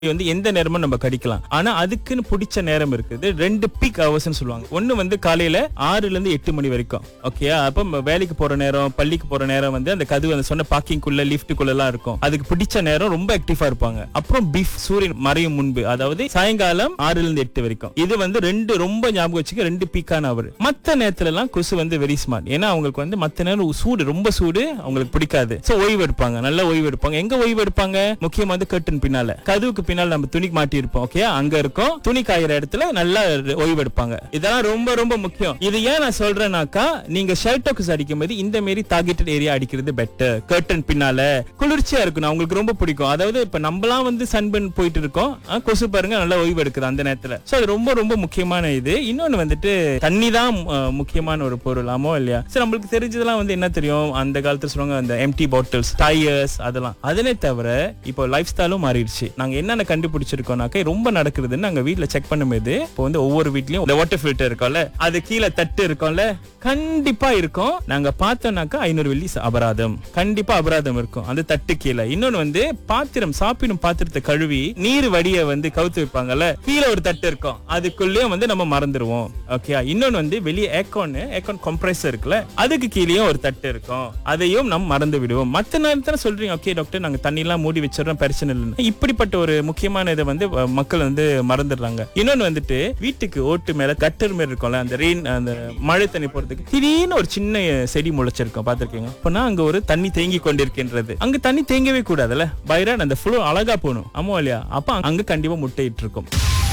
வந்து எந்த நேரமும் நம்ம கடிக்கலாம் ஆனா அதுக்குன்னு பிடிச்ச நேரம் இருக்குது ரெண்டு பீக் ஹவர்ஸ்னு சொல்லுவாங்க ஒண்ணு வந்து காலையில ஆறுல இருந்து எட்டு மணி வரைக்கும் ஓகே அப்ப நம்ம வேலைக்கு போற நேரம் பள்ளிக்கு போற நேரம் வந்து அந்த கதவு அந்த சொன்ன பார்க்கிங்குள்ள லிஃப்ட்டுக்குள்ள எல்லாம் இருக்கும் அதுக்கு பிடிச்ச நேரம் ரொம்ப ஆக்டிவா இருப்பாங்க அப்புறம் பீஃப் சூரியன் மறையும் முன்பு அதாவது சாயங்காலம் ஆறுல இருந்து எட்டு வரைக்கும் இது வந்து ரெண்டு ரொம்ப ஞாபகம் வச்சுக்க ரெண்டு பீக்கான அவர் மத்த நேரத்துல எல்லாம் கொசு வந்து வெரி ஸ்மார்ட் ஏன்னா அவங்களுக்கு வந்து மத்த நேரம் சூடு ரொம்ப சூடு அவங்களுக்கு பிடிக்காது சோ ஓய்வு எடுப்பாங்க நல்ல ஓய்வு எடுப்பாங்க எங்க ஓய்வு எடுப்பாங்க முக்கியமா வந்து கர்டன் பின்னால கதவுக்கு பின்னால் நம்ம துணி மாட்டி இருப்போம் ஓகே அங்க இருக்கும் துணி காயிற இடத்துல நல்லா ஓய்வு எடுப்பாங்க இதெல்லாம் ரொம்ப ரொம்ப முக்கியம் இது ஏன் நான் சொல்றேன்னாக்கா நீங்க ஷெல்டோக்ஸ் அடிக்கும் போது இந்த மாதிரி டார்கெட்டட் ஏரியா அடிக்கிறது பெட்டர் கர்டன் பின்னால குளிர்ச்சியா இருக்கணும் அவங்களுக்கு ரொம்ப பிடிக்கும் அதாவது இப்ப நம்மலாம் வந்து சன்பன் போயிட்டு இருக்கோம் ஆ, கொசு பாருங்க நல்லா ஓய்வு எடுக்குது அந்த நேரத்துல சோ அது ரொம்ப ரொம்ப முக்கியமான இது இன்னொன்னு வந்துட்டு தண்ணி தான் அஹ், முக்கியமான ஒரு பொருள் ஆமோ இல்லையா சரி நம்மளுக்கு தெரிஞ்சதெல்லாம் வந்து என்ன தெரியும் அந்த காலத்துல சொல்லுவாங்க அந்த எம்டி பாட்டில்ஸ் டயர்ஸ் அதெல்லாம் அதனை தவிர இப்போ லைஃப் ஸ்டைலும் மாறிடுச்சு நாங்க என்னென்ன கண்டுபிடிச்சிருக்கோம்னாக்க ரொம்ப நடக்குதுன்னு நாங்க வீட்ல செக் பண்ணும்போது இப்போ வந்து ஒவ்வொரு வீட்லயும் இந்த வாட்டர் ஃபில்டர் இருக்கும்ல அது கீழே தட்டு இருக்கும்ல கண்டிப்பா இருக்கும் நாங்க பார்த்தோம்னாக்கா ஐநூறு வெள்ளி அபராதம் கண்டிப்பா அபராதம் இருக்கும் அந்த தட்டு கீழே இன்னொன்னு வந்து பாத்திரம் சாப்பிடும் பாத்திரத்தை கழுவி நீர் வடிய வந்து கவுத்து வைப்பாங்கல்ல கீழே ஒரு தட்டு இருக்கும் அதுக்குள்ளேயும் வந்து நம்ம மறந்துடுவோம் ஓகே இன்னொன்னு வந்து வெளியே ஏக்கான் ஏக்கான் கம்ப்ரஸர் இருக்குல்ல அதுக்கு கீழேயும் ஒரு தட்டு இருக்கும் அதையும் நம்ம மறந்து விடுவோம் மத்த நேரத்துல சொல்றீங்க ஓகே டாக்டர் நாங்க தண்ணி எல்லாம் மூடி வச்சிடறோம் பிரச்சனை இல்லைன்னு இப்படிப்பட்ட ஒரு முக்கியமான இதை வந்து அஹ், மக்கள் வந்து மறந்துடுறாங்க இன்னொன்னு வந்துட்டு வீட்டுக்கு ஓட்டு மேல கட்டர் மேல இருக்கும்ல அந்த ரெயின் அந்த மழை தண்ணி போறதுக்கு திடீர்னு ஒரு சின்ன செடி முளைச்சிருக்கும் பாத்திருக்கீங்க அப்பனா அங்க ஒரு தண்ணி தேங்கி கொண்டிருக்கின்றது அங்க தண்ணி தேங்கவே கூடாதுல்ல பைரான் அந்த ஃபுல்லோ அழகா போகணும் ஆமா இல்லையா அப்ப அங்க கண்டிப்பா முட்டையிட்டு இருக்கும்